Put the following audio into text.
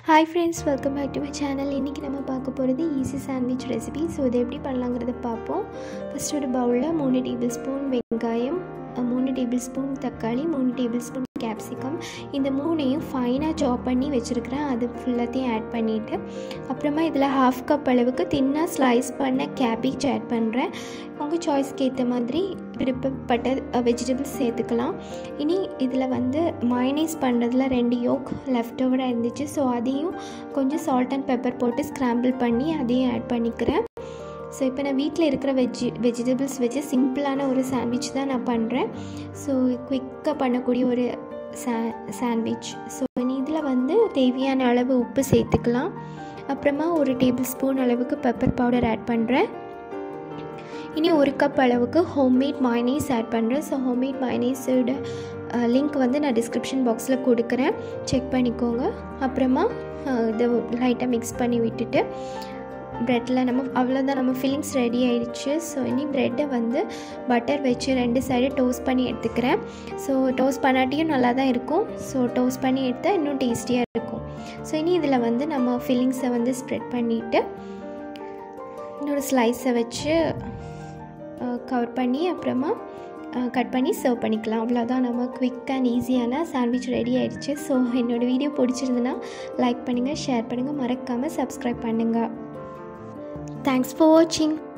hi friends welcome back to my channel இன்றைக்கி நம்ம பார்க்க போகிறது ஈஸி சாண்ட்விச் ரெசிபி ஸோ இது எப்படி பண்ணலாங்கிறத பார்ப்போம் ஃபஸ்ட் ஒரு பவுலில் மூணு டேபிள் ஸ்பூன் வெங்காயம் அஹ், மூணு டேபிள் ஸ்பூன் தக்காளி மூணு டேபிள் ஸ்பூன் கேப்சிகம் இந்த மூணையும் ஃபைனாக சாப் பண்ணி வச்சுருக்கிறேன் அது ஃபுல்லாத்தையும் ஆட் பண்ணிவிட்டு அப்புறமா இதில் ஹாஃப் கப் அளவுக்கு தின்னாக ஸ்லைஸ் பண்ண கேபேஜ் ஆட் பண்ணுறேன் உங்கள் சாய்ஸ்க்கு ஏற்ற மாதிரி விருப்பப்பட்ட வெஜிடபிள்ஸ் சேர்த்துக்கலாம் இனி இதில் வந்து மயனைஸ் பண்ணுறதுல ரெண்டு யோக் லெஃப்ட் ஓவராக இருந்துச்சு ஸோ அதையும் கொஞ்சம் சால்ட் அண்ட் பெப்பர் போட்டு ஸ்க்ராம்பிள் பண்ணி அதையும் ஆட் பண்ணிக்கிறேன் ஸோ இப்போ நான் வீட்டில் இருக்கிற வெஜ்ஜி வெஜிடபிள்ஸ் வச்சு சிம்பிளான ஒரு சாண்ட்விச் தான் நான் பண்ணுறேன் ஸோ குயிக்காக பண்ணக்கூடிய ஒரு சா சாண்ட்விச் ஸோ இனி இதில் வந்து தேவையான அளவு உப்பு சேர்த்துக்கலாம் அப்புறமா ஒரு டேபிள் ஸ்பூன் அளவுக்கு பெப்பர் பவுடர் ஆட் பண்ணுறேன் இனி ஒரு கப் அளவுக்கு ஹோம்மேட் மைனீஸ் ஆட் பண்ணுறேன் ஸோ ஹோம்மேட் மைனீஸோட லிங்க் வந்து நான் டிஸ்கிரிப்ஷன் பாக்ஸில் கொடுக்குறேன் செக் பண்ணிக்கோங்க அப்புறமா அஹ், இதை லைட்டாக மிக்ஸ் பண்ணி விட்டுட்டு ப்ரெட்டில் நம்ம அவ்வளோதான் நம்ம ஃபில்லிங்ஸ் ரெடி ஆயிடுச்சு ஸோ இனி ப்ரெட்டை வந்து பட்டர் வச்சு ரெண்டு சைடு டோஸ்ட் பண்ணி எடுத்துக்கிறேன் ஸோ டோஸ்ட் பண்ணாட்டியும் நல்லா தான் இருக்கும் ஸோ டோஸ்ட் பண்ணி எடுத்தால் இன்னும் டேஸ்டியாக இருக்கும் ஸோ இனி இதில் வந்து நம்ம ஃபில்லிங்ஸை வந்து ஸ்ப்ரெட் பண்ணிவிட்டு இன்னொரு ஸ்லைஸை வச்சு கவர் பண்ணி அப்புறமா கட் பண்ணி சர்வ் பண்ணிக்கலாம் அவ்வளோதான் நம்ம குவிக் அண்ட் ஈஸியான சாண்ட்விச் ரெடி ஆயிடுச்சு ஸோ என்னோடய வீடியோ பிடிச்சிருந்துன்னா லைக் பண்ணுங்கள் ஷேர் பண்ணுங்கள் மறக்காமல் சப்ஸ்கிரைப் பண்ணுங்கள் தேங்க்ஸ் ஃபார் வாட்சிங்